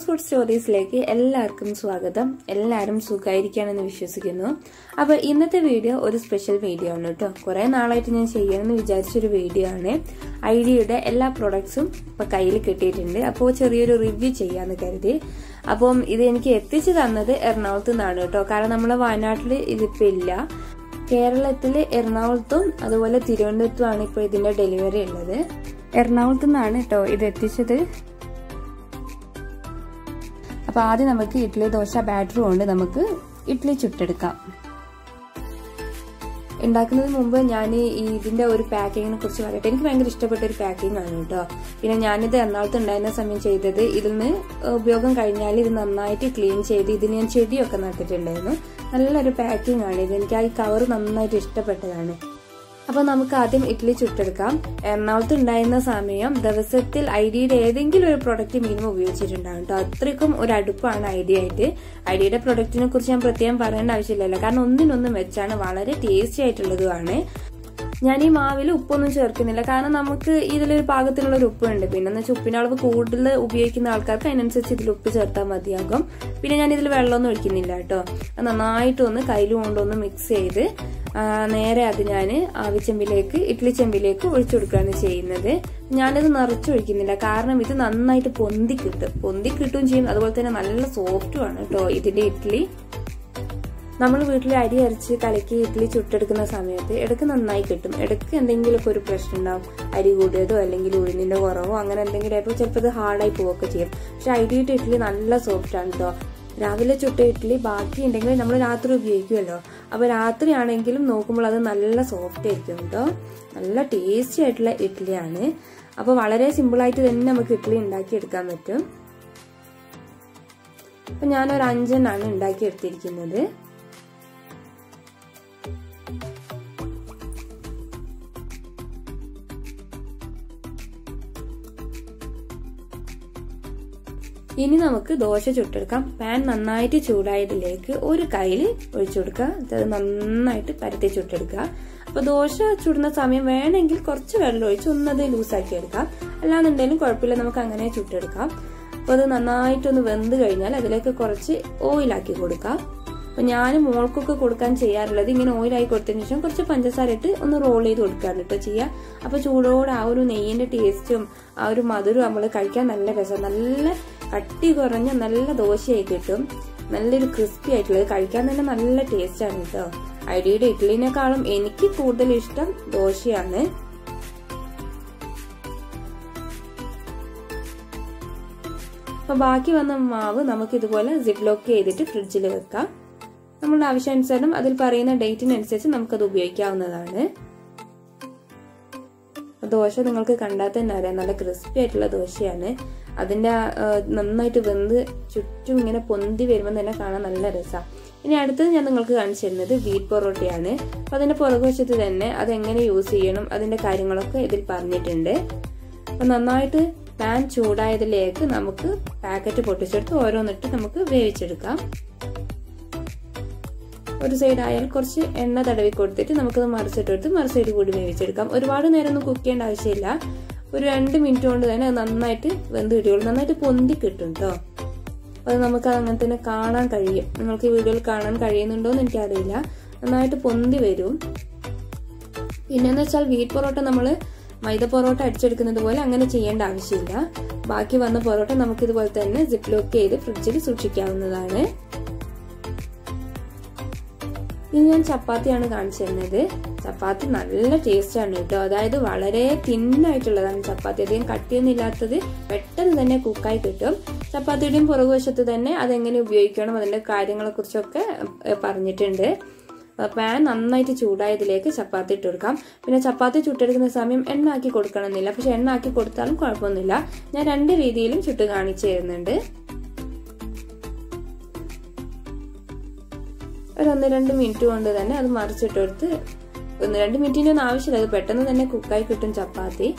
food സ്റ്റോറീസിലേക്ക് എല്ലാവർക്കും സ്വാഗതം എല്ലാവരും സുഖമായിരിക്കുകയാണെന്ന് വിശ്വസിക്കുന്നു അപ്പോൾ ഇന്നത്തെ വീഡിയോ ഒരു സ്പെഷ്യൽ വീഡിയോ ആണ് കേട്ടോ കുറേ നാളായിട്ട് ഞാൻ ചെയ്യണമെന്ന് വിചാരിച്ചൊരു വീഡിയോ ആണ് ഐഡിയയുടെ എല്ലാ പ്രൊഡക്ട്സും ഇപ്പോൾ കയ്യിൽ കിട്ടിയിട്ടുണ്ട് അപ്പോൾ ചെറിയൊരു റിവ്യൂ ചെയ്യാമെന്ന് കരുതി അപ്പം ഇത് എനിക്ക് എത്തിച്ചു തന്നത് എറണാകുളത്ത് നിന്നാണ് കേട്ടോ കാരണം നമ്മളെ വയനാട്ടിൽ ഇതിപ്പോൾ ഇല്ല കേരളത്തിൽ എറണാകുളത്തും അതുപോലെ തിരുവനന്തപുരത്തുമാണ് ഇപ്പോൾ ഇതിന്റെ ഡെലിവറി ഉള്ളത് എറണാകുളത്തു നിന്നാണ് കേട്ടോ ഇത് എത്തിച്ചത് അപ്പോൾ ആദ്യം നമുക്ക് ഇഡ്ഡലി ദോശ ബാറ്റർ കൊണ്ട് നമുക്ക് ഇഡ്ഡലി ചുട്ടെടുക്കാം ഉണ്ടാക്കുന്നതിന് മുമ്പ് ഞാൻ ഈ ഇതിന്റെ ഒരു പാക്കിങ്ങിനെ കുറിച്ച് പറയട്ടെ എനിക്ക് ഭയങ്കര ഇഷ്ടപ്പെട്ട ഒരു പാക്കിംഗ് ആണ് കേട്ടോ പിന്നെ ഞാനിത് എറണാകുളത്ത് ഉണ്ടായിരുന്ന സമയം ചെയ്തത് ഇതിൽ നിന്ന് ഉപയോഗം കഴിഞ്ഞാൽ ഇത് നന്നായിട്ട് ക്ലീൻ ചെയ്ത് ഇതിന് ഞാൻ ചെടിയൊക്കെ നട്ടിട്ടുണ്ടായിരുന്നു നല്ലൊരു പാക്കിംഗ് ആണ് ഇത് എനിക്ക് ആ ഈ കവർ നന്നായിട്ട് ഇഷ്ടപ്പെട്ടതാണ് അപ്പോൾ നമുക്ക് ആദ്യം ഇഡ്ഡലി ചുട്ടെടുക്കാം എറണാകുളത്ത് ഉണ്ടായിരുന്ന സമയം ദിവസത്തിൽ ഐഡിയയുടെ ഏതെങ്കിലും ഒരു പ്രൊഡക്റ്റ് മിനിമം ഉപയോഗിച്ചിട്ടുണ്ടാകും കേട്ടോ അത്രയ്ക്കും ഒരു അടുപ്പാണ് ഐഡിയ ആയിട്ട് ഐഡിയയുടെ പ്രൊഡക്റ്റിനെ കുറിച്ച് ഞാൻ പ്രത്യേകം പറയേണ്ട ആവശ്യമില്ലല്ലോ കാരണം ഒന്നിനൊന്നും വെച്ചാണ് വളരെ ടേസ്റ്റി ആയിട്ടുള്ളതുമാണ് ഞാൻ ഈ മാവിൽ ഉപ്പൊന്നും ചേർക്കുന്നില്ല കാരണം നമുക്ക് ഇതിലൊരു പാകത്തിലുള്ള ഒരു ഉപ്പുണ്ട് പിന്നെ എന്ന് വെച്ചാൽ ഉപ്പിന്റെ അളവ് കൂടുതൽ ഉപയോഗിക്കുന്ന ആൾക്കാർക്ക് അതിനനുസരിച്ച് ഇതിൽ ഉപ്പ് ചേർത്താൽ മതിയാകും പിന്നെ ഞാൻ ഇതിൽ വെള്ളമൊന്നും ഒഴിക്കുന്നില്ല കേട്ടോ നന്നായിട്ടൊന്ന് കയ്യിൽ കൊണ്ടൊന്ന് മിക്സ് ചെയ്ത് നേരെ അത് ഞാൻ ആവിച്ചെമ്പിലേക്ക് ഇഡ്ഡലി ചെമ്പിലേക്ക് ഒഴിച്ചു കൊടുക്കുകയാണ് ചെയ്യുന്നത് ഞാനിത് നിറച്ചൊഴിക്കുന്നില്ല കാരണം ഇത് നന്നായിട്ട് പൊന്തി കിട്ടും പൊന്തി കിട്ടുകയും ചെയ്യും അതുപോലെ തന്നെ നല്ല സോഫ്റ്റുമാണ് കേട്ടോ ഇതിന്റെ ഇഡ്ഡലി നമ്മൾ വീട്ടിൽ അരി അരച്ച് കലക്കി ഇഡ്ഡലി ചുട്ടെടുക്കുന്ന സമയത്ത് ഇടയ്ക്ക് നന്നായി കിട്ടും ഇടയ്ക്ക് എന്തെങ്കിലുമൊക്കെ ഒരു പ്രശ്നം ഉണ്ടാവും അരി കൂടിയതോ അല്ലെങ്കിൽ ഉഴുന്നിന്റെ കുറവോ അങ്ങനെ എന്തെങ്കിലും ആയപ്പോൾ ചിലപ്പോൾ ഇത് ഹാർഡായി പോവുകയൊക്കെ ചെയ്യും പക്ഷെ അരിയുടെ ഇഡ്ഡലി നല്ല സോഫ്റ്റ് ആണ് കേട്ടോ രാവിലെ ചുട്ട ഇഡ്ഡലി ബാക്കി ഉണ്ടെങ്കിൽ നമ്മൾ രാത്രി ഉപയോഗിക്കുമല്ലോ അപ്പോൾ രാത്രി ആണെങ്കിലും നോക്കുമ്പോൾ അത് നല്ല സോഫ്റ്റ് ആയിരിക്കും കേട്ടോ നല്ല ടേസ്റ്റി ആയിട്ടുള്ള ഇഡ്ഡലിയാണ് അപ്പോൾ വളരെ സിമ്പിളായിട്ട് തന്നെ നമുക്ക് ഇഡ്ഡലി ഉണ്ടാക്കി എടുക്കാൻ പറ്റും അപ്പം ഞാനൊരു അഞ്ചെണ്ണാണ് ഉണ്ടാക്കി എടുത്തിരിക്കുന്നത് ഇനി നമുക്ക് ദോശ ചുട്ടെടുക്കാം പാൻ നന്നായിട്ട് ചൂടായതിലേക്ക് ഒരു കയ്യിൽ ഒഴിച്ചു കൊടുക്കുക അത് നന്നായിട്ട് പരത്തി ചുട്ടെടുക്കുക അപ്പൊ ദോശ ചുടുന്ന സമയം വേണമെങ്കിൽ കുറച്ച് വെള്ളം ഒഴിച്ച് ഒന്നത് ലൂസാക്കി എടുക്കാം അല്ലാന്നുണ്ടെങ്കിലും കുഴപ്പമില്ല നമുക്ക് അങ്ങനെ ചുട്ടെടുക്കാം അപ്പൊ അത് നന്നായിട്ടൊന്ന് വെന്ത് കഴിഞ്ഞാൽ അതിലേക്ക് കുറച്ച് ഓയിലാക്കി കൊടുക്കാം അപ്പൊ ഞാൻ മോൾക്കൊക്കെ കൊടുക്കാൻ ചെയ്യാറുള്ളത് ഇങ്ങനെ ഓയിലായി കൊടുത്തതിന് ശേഷം കുറച്ച് പഞ്ചസാര ഇട്ട് ഒന്ന് റോൾ ചെയ്ത് കൊടുക്കാണ് കേട്ടോ ചെയ്യുക അപ്പൊ ചൂടോടെ ആ ഒരു നെയ്യിന്റെ ടേസ്റ്റും ആ ഒരു മധുരവും നമ്മൾ കഴിക്കാൻ നല്ല രസം നല്ല കട്ടി കുറഞ്ഞ നല്ല ദോശയായി കിട്ടും നല്ലൊരു ക്രിസ്പി ആയിട്ടുള്ളത് കഴിക്കാൻ തന്നെ നല്ല ടേസ്റ്റ് ആണ് കേട്ടോ ഐഡിയയുടെ ഇഡ്ഡലിനേക്കാളും എനിക്ക് കൂടുതൽ ഇഷ്ടം ദോശയാണ് അപ്പൊ ബാക്കി വന്ന മാവ് നമുക്ക് ഇതുപോലെ സിപ്പ് ലോക്ക് ചെയ്തിട്ട് ഫ്രിഡ്ജിൽ വെക്കാം നമ്മളുടെ ആവശ്യാനുസരണം അതിൽ പറയുന്ന ഡേറ്റിനനുസരിച്ച് നമുക്കത് ഉപയോഗിക്കാവുന്നതാണ് ദോശ നിങ്ങൾക്ക് കണ്ടാൽ തന്നെ അറിയാം നല്ല ക്രിസ്പി ആയിട്ടുള്ള ദോശയാണ് അതിൻ്റെ നന്നായിട്ട് വെന്ത് ചുറ്റും ഇങ്ങനെ പൊന്തി വരുമ്പോൾ തന്നെ കാണാൻ നല്ല രസമാണ് ഇനി അടുത്തത് ഞാൻ നിങ്ങൾക്ക് കാണിച്ചു തരുന്നത് വീറ്റ് പൊറോട്ടയാണ് അപ്പം അതിൻ്റെ പുറകുവശത്ത് തന്നെ അതെങ്ങനെ യൂസ് ചെയ്യണം അതിൻ്റെ കാര്യങ്ങളൊക്കെ ഇതിൽ പറഞ്ഞിട്ടുണ്ട് അപ്പം നന്നായിട്ട് പാൻ ചൂടായതിലേക്ക് നമുക്ക് പാക്കറ്റ് പൊട്ടിച്ചെടുത്ത് ഓരോന്നിട്ട് നമുക്ക് വേവിച്ചെടുക്കാം ഒരു സൈഡ് ആയാൽ കുറച്ച് എണ്ണ തടവി കൊടുത്തിട്ട് നമുക്കത് മറിച്ചിട്ടെടുത്ത് മറു സൈഡ് കൂടി വേവിച്ചെടുക്കാം ഒരുപാട് നേരം ഒന്നും കുക്ക് ചെയ്യേണ്ട ആവശ്യമില്ല ഒരു രണ്ട് മിനിറ്റ് കൊണ്ട് തന്നെ അത് നന്നായിട്ട് വെന്ത് കിട്ടുകയുള്ളൂ നന്നായിട്ട് പൊന്തി കിട്ടും കേട്ടോ അത് നമുക്ക് അങ്ങനെ തന്നെ കാണാൻ കഴിയും നിങ്ങൾക്ക് ഈ വീഡിയോയിൽ കാണാൻ കഴിയുന്നുണ്ടോ എന്ന് എനിക്കറിയില്ല നന്നായിട്ട് പൊന്തി വരും പിന്നെന്ന് വെച്ചാൽ വീറ്റ് പൊറോട്ട നമ്മൾ മൈദ പൊറോട്ട അടിച്ചെടുക്കുന്നത് പോലെ അങ്ങനെ ചെയ്യേണ്ട ആവശ്യമില്ല ബാക്കി വന്ന പൊറോട്ട നമുക്ക് ഇതുപോലെ തന്നെ സിപ്പ് ലോക്ക് ചെയ്ത് ഫ്രിഡ്ജിൽ സൂക്ഷിക്കാവുന്നതാണ് ഇനി ഞാൻ ചപ്പാത്തിയാണ് കാണിച്ചു തരുന്നത് ചപ്പാത്തി നല്ല ടേസ്റ്റ് ആണ് കേട്ടോ അതായത് വളരെ തിന്നായിട്ടുള്ളതാണ് ചപ്പാത്തി അധികം കട്ടിയൊന്നും ഇല്ലാത്തത് പെട്ടെന്ന് തന്നെ കുക്കായി കിട്ടും ചപ്പാത്തിയുടെയും പുറകുവശത്ത് തന്നെ അതെങ്ങനെ ഉപയോഗിക്കണം അതിന്റെ കാര്യങ്ങളെ കുറിച്ചൊക്കെ പറഞ്ഞിട്ടുണ്ട് പാൻ നന്നായിട്ട് ചൂടായതിലേക്ക് ചപ്പാത്തി ഇട്ട് കൊടുക്കാം പിന്നെ ചപ്പാത്തി ചുട്ടെടുക്കുന്ന സമയം എണ്ണ ആക്കി കൊടുക്കണമെന്നില്ല പക്ഷെ എണ്ണ ആക്കി കൊടുത്താലും കുഴപ്പമൊന്നുമില്ല ഞാൻ രണ്ട് രീതിയിലും ചുട്ട് കാണിച്ചു തരുന്നുണ്ട് ഒരു ഒന്ന് രണ്ട് മിനിറ്റ് കൊണ്ട് തന്നെ അത് മറിച്ചിട്ടെടുത്ത് ഒന്ന് രണ്ട് മിനിറ്റിന്റെ ഒന്നും ആവശ്യമില്ല അത് പെട്ടെന്ന് തന്നെ കുക്കായി കിട്ടും ചപ്പാത്തി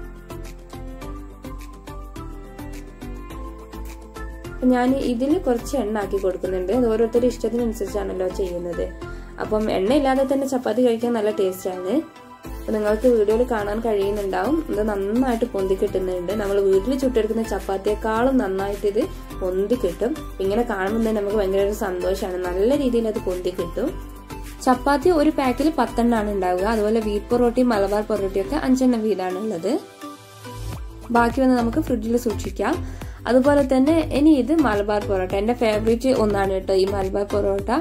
ഞാൻ ഇതിൽ കുറച്ച് എണ്ണ ആക്കി കൊടുക്കുന്നുണ്ട് അത് ഓരോരുത്തരുടെ ഇഷ്ടത്തിനനുസരിച്ചാണല്ലോ ചെയ്യുന്നത് അപ്പം എണ്ണ ഇല്ലാതെ തന്നെ ചപ്പാത്തി കഴിക്കാൻ നല്ല ടേസ്റ്റ് ആണ് അപ്പൊ നിങ്ങൾക്ക് വീഡിയോയിൽ കാണാൻ കഴിയുന്നുണ്ടാവും ഇത് നന്നായിട്ട് പൊന്തി കിട്ടുന്നുണ്ട് നമ്മൾ വീട്ടിൽ ചുട്ടെടുക്കുന്ന ചപ്പാത്തിയെക്കാളും നന്നായിട്ട് ഇത് പൊന്തി കിട്ടും ഇങ്ങനെ കാണുമ്പോൾ തന്നെ നമുക്ക് ഭയങ്കര ഒരു സന്തോഷമാണ് നല്ല രീതിയിൽ അത് പൊന്തി കിട്ടും ചപ്പാത്തി ഒരു പാക്കിൽ പത്തെണ്ണമാണ് ഉണ്ടാവുക അതുപോലെ വീറ്റ് പൊറോട്ടി മലബാർ പൊറോട്ടി ഒക്കെ അഞ്ചെണ്ണം വീതമാണ് ഉള്ളത് ബാക്കി വന്ന് നമുക്ക് ഫ്രിഡ്ജിൽ സൂക്ഷിക്കാം അതുപോലെ തന്നെ ഇനി ഇത് മലബാർ പൊറോട്ട എന്റെ ഫേവറേറ്റ് ഒന്നാണ് കേട്ടോ ഈ മലബാർ പൊറോട്ട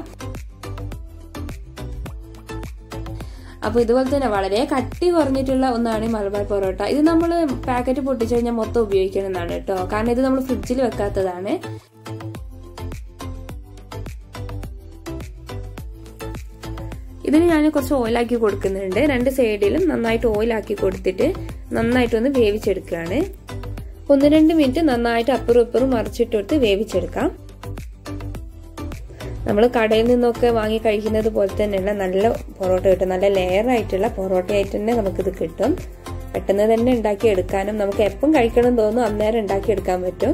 അപ്പൊ ഇതുപോലെ തന്നെ വളരെ കട്ടി കുറഞ്ഞിട്ടുള്ള ഒന്നാണ് ഈ മലബാർ പൊറോട്ട ഇത് നമ്മൾ പാക്കറ്റ് പൊട്ടിച്ചു കഴിഞ്ഞാൽ മൊത്തം ഉപയോഗിക്കണമെന്നാണ് കേട്ടോ കാരണം ഇത് നമ്മൾ ഫ്രിഡ്ജിൽ വെക്കാത്തതാണ് ഇതിന് ഞാൻ കുറച്ച് ഓയിലാക്കി കൊടുക്കുന്നുണ്ട് രണ്ട് സൈഡിലും നന്നായിട്ട് ഓയിലാക്കി കൊടുത്തിട്ട് നന്നായിട്ടൊന്ന് വേവിച്ചെടുക്കുകയാണ് ഒന്ന് രണ്ട് മിനിറ്റ് നന്നായിട്ട് അപ്പുറം ഇപ്പുറം മറിച്ചിട്ട് കൊടുത്ത് വേവിച്ചെടുക്കാം നമ്മൾ കടയിൽ നിന്നൊക്കെ വാങ്ങി കഴിക്കുന്നത് പോലെ തന്നെയുള്ള നല്ല പൊറോട്ട കിട്ടും നല്ല ലെയർ ആയിട്ടുള്ള പൊറോട്ട ആയിട്ട് തന്നെ നമുക്കിത് കിട്ടും പെട്ടെന്ന് തന്നെ ഉണ്ടാക്കി എടുക്കാനും നമുക്ക് എപ്പം കഴിക്കണം തോന്നും അന്നേരം ഉണ്ടാക്കി എടുക്കാൻ പറ്റും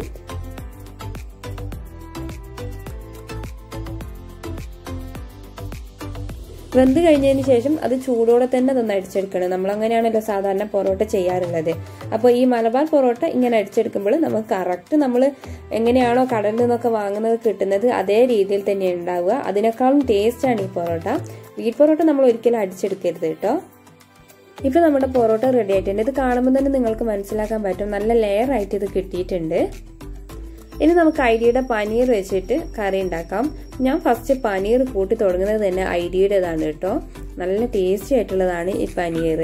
വെന്ത് കഴിഞ്ഞതിന് ശേഷം അത് ചൂടോടെ തന്നെ ഒന്ന് അടിച്ചെടുക്കണം നമ്മൾ അങ്ങനെയാണല്ലോ സാധാരണ പൊറോട്ട ചെയ്യാറുള്ളത് അപ്പോൾ ഈ മലബാർ പൊറോട്ട ഇങ്ങനെ അടിച്ചെടുക്കുമ്പോൾ നമുക്ക് കറക്റ്റ് നമ്മൾ എങ്ങനെയാണോ കടലിൽ നിന്നൊക്കെ വാങ്ങുന്നത് കിട്ടുന്നത് അതേ രീതിയിൽ തന്നെ ഉണ്ടാവുക അതിനേക്കാളും ടേസ്റ്റാണ് ഈ പൊറോട്ട വീറ്റ് പൊറോട്ട നമ്മൾ ഒരിക്കലും അടിച്ചെടുക്കരുത് കേട്ടോ ഇപ്പൊ നമ്മുടെ പൊറോട്ട റെഡി ആയിട്ടുണ്ട് ഇത് കാണുമ്പോൾ തന്നെ നിങ്ങൾക്ക് മനസ്സിലാക്കാൻ പറ്റും നല്ല ലെയർ ആയിട്ട് ഇത് കിട്ടിയിട്ടുണ്ട് ഇനി നമുക്ക് ഐഡിയയുടെ പനീർ വെച്ചിട്ട് കറി ഉണ്ടാക്കാം ഞാൻ ഫസ്റ്റ് പനീർ കൂട്ടി തുടങ്ങുന്നത് തന്നെ ഐഡിയയുടേതാണ് കേട്ടോ നല്ല ടേസ്റ്റി ആയിട്ടുള്ളതാണ് ഈ പനീർ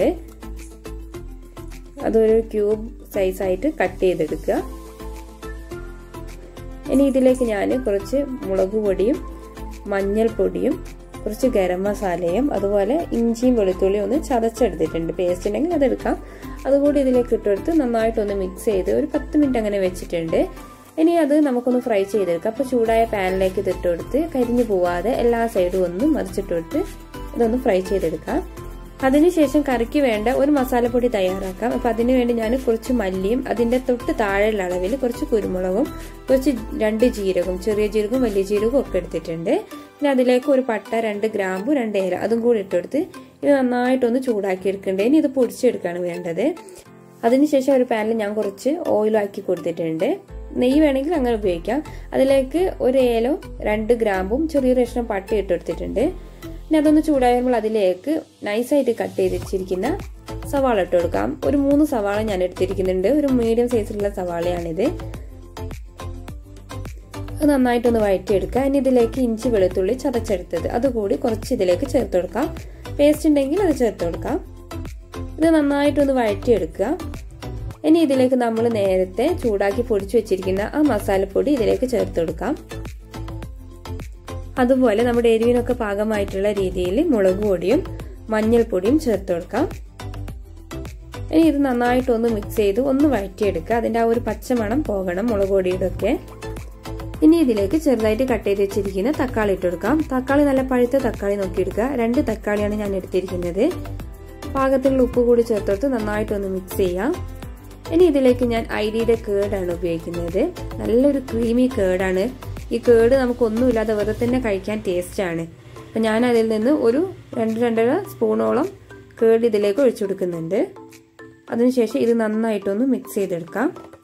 അതൊരു ക്യൂബ് സൈസായിട്ട് കട്ട് ചെയ്തെടുക്കുക ഇനി ഇതിലേക്ക് ഞാൻ കുറച്ച് മുളക് പൊടിയും മഞ്ഞൾപ്പൊടിയും കുറച്ച് ഗരം മസാലയും അതുപോലെ ഇഞ്ചിയും വെളുത്തുള്ളിയും ഒന്ന് ചതച്ചെടുത്തിട്ടുണ്ട് പേസ്റ്റ് ഉണ്ടെങ്കിൽ അതെടുക്കാം അതുകൂടി ഇതിലേക്ക് ഇട്ടെടുത്ത് നന്നായിട്ടൊന്ന് മിക്സ് ചെയ്ത് ഒരു പത്ത് മിനിറ്റ് അങ്ങനെ വെച്ചിട്ടുണ്ട് ഇനി അത് നമുക്കൊന്ന് ഫ്രൈ ചെയ്തെടുക്കാം അപ്പോൾ ചൂടായ പാനിലേക്ക് ഇത് ഇട്ടുകൊടുത്ത് കരിഞ്ഞു പോവാതെ എല്ലാ സൈഡും ഒന്ന് മറിച്ചിട്ടെടുത്ത് ഇതൊന്ന് ഫ്രൈ ചെയ്തെടുക്കാം അതിനുശേഷം കറിക്ക് വേണ്ട ഒരു മസാലപ്പൊടി തയ്യാറാക്കാം അപ്പം അതിനു വേണ്ടി ഞാൻ കുറച്ച് മല്ലിയും അതിൻ്റെ തൊട്ട് താഴെയുള്ള അളവിൽ കുറച്ച് കുരുമുളകും കുറച്ച് രണ്ട് ജീരകവും ചെറിയ ജീരകവും വലിയ ജീരകവും ഒക്കെ എടുത്തിട്ടുണ്ട് പിന്നെ അതിലേക്ക് ഒരു പട്ട രണ്ട് ഗ്രാമ്പു രണ്ട് ഏല അതും കൂടി ഇട്ടെടുത്ത് ഇത് നന്നായിട്ടൊന്ന് ചൂടാക്കി എടുക്കണ്ടേ ഇനി ഇത് പൊടിച്ചെടുക്കുകയാണ് വേണ്ടത് അതിനുശേഷം ഒരു പാനിൽ ഞാൻ കുറച്ച് ഓയിലാക്കി കൊടുത്തിട്ടുണ്ട് നെയ്യ് വേണമെങ്കിൽ അങ്ങനെ ഉപയോഗിക്കാം അതിലേക്ക് ഒരു ഏലോ രണ്ട് ഗ്രാമ്പും ചെറിയൊരു കഷ്ണം പട്ട ഇട്ടെടുത്തിട്ടുണ്ട് പിന്നെ അതൊന്ന് ചൂടാകുമ്പോൾ അതിലേക്ക് നൈസായിട്ട് കട്ട് ചെയ്ത് വെച്ചിരിക്കുന്ന സവാള ഇട്ട് കൊടുക്കാം ഒരു മൂന്ന് സവാള ഞാൻ എടുത്തിരിക്കുന്നുണ്ട് ഒരു മീഡിയം സൈസിലുള്ള സവാളയാണിത് അത് നന്നായിട്ടൊന്ന് വഴറ്റിയെടുക്കുക ഇനി ഇതിലേക്ക് ഇഞ്ചി വെളുത്തുള്ളി ചതച്ചെടുത്തത് അതുകൂടി കുറച്ച് ഇതിലേക്ക് ചേർത്ത് കൊടുക്കാം പേസ്റ്റ് ഉണ്ടെങ്കിൽ അത് ചേർത്ത് കൊടുക്കാം ഇത് നന്നായിട്ടൊന്ന് വഴറ്റിയെടുക്കുക ഇനി ഇതിലേക്ക് നമ്മൾ നേരത്തെ ചൂടാക്കി പൊടിച്ചു വെച്ചിരിക്കുന്ന ആ മസാലപ്പൊടി ഇതിലേക്ക് ചേർത്ത് കൊടുക്കാം അതുപോലെ നമ്മുടെ എരിവിനൊക്കെ പാകമായിട്ടുള്ള രീതിയിൽ മുളക് പൊടിയും മഞ്ഞൾപ്പൊടിയും ചേർത്ത് കൊടുക്കാം ഇനി ഇത് നന്നായിട്ടൊന്ന് മിക്സ് ചെയ്ത് ഒന്ന് വഴറ്റിയെടുക്കുക അതിൻ്റെ ആ ഒരു പച്ചമണം പോകണം മുളക് പൊടിയുടെ ഒക്കെ ഇനി ഇതിലേക്ക് ചെറുതായിട്ട് കട്ട് ചെയ്ത് വെച്ചിരിക്കുന്ന തക്കാളി ഇട്ട് കൊടുക്കാം തക്കാളി നല്ല പഴുത്ത തക്കാളി നോക്കിയെടുക്കുക രണ്ട് തക്കാളിയാണ് ഞാൻ എടുത്തിരിക്കുന്നത് പാകത്തിലുള്ള ഉപ്പ് കൂടി ചേർത്തെടുത്ത് നന്നായിട്ടൊന്ന് മിക്സ് ചെയ്യാം ഇനി ഇതിലേക്ക് ഞാൻ ഐഡിയുടെ കേടാണ് ഉപയോഗിക്കുന്നത് നല്ലൊരു ക്രീമി കേടാണ് ഈ കേട് നമുക്കൊന്നുമില്ലാതെ വെറുതെ തന്നെ കഴിക്കാൻ ടേസ്റ്റാണ് അപ്പം ഞാൻ അതിൽ നിന്ന് ഒരു രണ്ട് രണ്ടര സ്പൂണോളം കേട് ഇതിലേക്ക് ഒഴിച്ചു കൊടുക്കുന്നുണ്ട് അതിനുശേഷം ഇത് നന്നായിട്ടൊന്ന് മിക്സ് ചെയ്തെടുക്കാം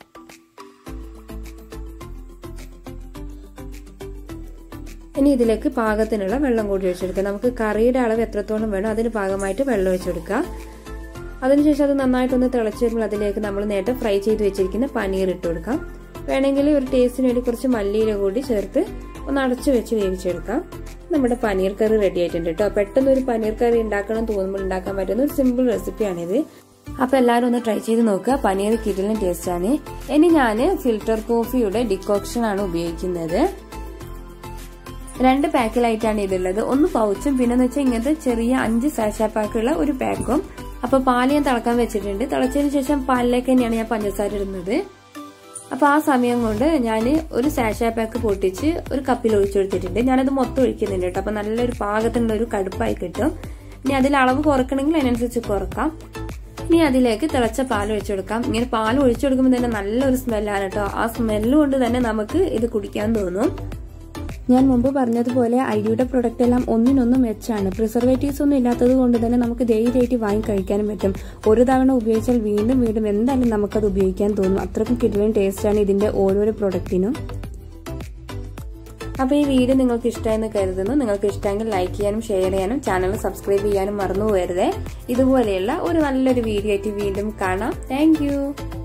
ഇനി ഇതിലേക്ക് പാകത്തിനുള്ള വെള്ളം കൂടി ഒഴിച്ചെടുക്കുക നമുക്ക് കറിയുടെ അളവ് എത്രത്തോളം വേണം അതിന് പാകമായിട്ട് വെള്ളം ഒഴിച്ചെടുക്കുക അതിനുശേഷം അത് നന്നായിട്ടൊന്ന് തിളച്ച് വരുമ്പോൾ അതിലേക്ക് നമ്മൾ നേരത്തെ ഫ്രൈ ചെയ്ത് വെച്ചിരിക്കുന്ന പനീർ ഇട്ട് കൊടുക്കാം വേണമെങ്കിൽ ഒരു ടേസ്റ്റിന് വേണ്ടി കുറച്ച് മല്ലിയില കൂടി ചേർത്ത് ഒന്ന് അടച്ചു വെച്ച് വേവിച്ചെടുക്കാം നമ്മുടെ പനീർ കറി റെഡി ആയിട്ടുണ്ട് കേട്ടോ പെട്ടെന്ന് ഒരു പനീർ കറി ഉണ്ടാക്കണം തോന്നുമ്പോൾ ഉണ്ടാക്കാൻ പറ്റുന്ന ഒരു സിമ്പിൾ റെസിപ്പിയാണിത് അപ്പൊ എല്ലാവരും ഒന്ന് ട്രൈ ചെയ്ത് നോക്കുക പനീർ കിടലും ടേസ്റ്റ് ആണ് ഇനി ഞാൻ ഫിൽറ്റർ കോഫിയുടെ ഡിക്കോക്ഷൻ ആണ് ഉപയോഗിക്കുന്നത് രണ്ട് പാക്കിലായിട്ടാണ് ഇതുള്ളത് ഒന്ന് പൗച്ചും പിന്നെ വെച്ചാൽ ഇങ്ങനത്തെ ചെറിയ അഞ്ച് സാഷ പാക്കുള്ള ഒരു പാക്കും അപ്പൊ പാല് ഞാൻ തിളക്കാൻ വെച്ചിട്ടുണ്ട് തിളച്ചതിന് ശേഷം പാലിലേക്ക് തന്നെയാണ് ഞാൻ പഞ്ചസാര ഇടുന്നത് അപ്പൊ ആ സമയം കൊണ്ട് ഞാൻ ഒരു സാഷ പാക്ക് പൊട്ടിച്ച് ഒരു കപ്പിൽ ഒഴിച്ചെടുത്തിട്ടുണ്ട് ഞാനത് മൊത്തം ഒഴിക്കുന്നുണ്ട് കേട്ടോ അപ്പൊ നല്ലൊരു പാകത്തിനുള്ള ഒരു കടുപ്പായി കിട്ടും ഇനി അതിൽ അളവ് കുറക്കണമെങ്കിൽ അതിനനുസരിച്ച് കുറക്കാം ഇനി അതിലേക്ക് തിളച്ച പാൽ ഒഴിച്ചു കൊടുക്കാം ഇങ്ങനെ പാൽ ഒഴിച്ചു കൊടുക്കുമ്പോൾ തന്നെ നല്ലൊരു സ്മെല്ലാണ് കേട്ടോ ആ സ്മെല്ല് കൊണ്ട് തന്നെ നമുക്ക് ഇത് കുടിക്കാൻ തോന്നും ഞാൻ മുമ്പ് പറഞ്ഞതുപോലെ ഐഡിയുടെ പ്രൊഡക്റ്റ് എല്ലാം ഒന്നിനൊന്നും മെച്ചാണ് പ്രിസർവേറ്റീവ്സ് ഒന്നും ഇല്ലാത്തത് കൊണ്ട് തന്നെ നമുക്ക് ധൈര്യമായിട്ട് വാങ്ങി കഴിക്കാനും പറ്റും ഒരു തവണ ഉപയോഗിച്ചാൽ വീണ്ടും വീണ്ടും എന്തായാലും നമുക്കത് ഉപയോഗിക്കാൻ തോന്നും അത്രയ്ക്കും കിട്ടുകയും ടേസ്റ്റാണ് ഇതിന്റെ ഓരോരോ പ്രൊഡക്റ്റിനും അപ്പോൾ ഈ വീഡിയോ നിങ്ങൾക്ക് ഇഷ്ടമായെന്ന് കരുതുന്നു നിങ്ങൾക്ക് ഇഷ്ടമെങ്കിൽ ലൈക്ക് ചെയ്യാനും ഷെയർ ചെയ്യാനും ചാനൽ സബ്സ്ക്രൈബ് ചെയ്യാനും മറന്നു പോകരുതേ ഇതുപോലെയുള്ള ഒരു നല്ലൊരു വീഡിയോ ആയിട്ട് വീണ്ടും കാണാം താങ്ക്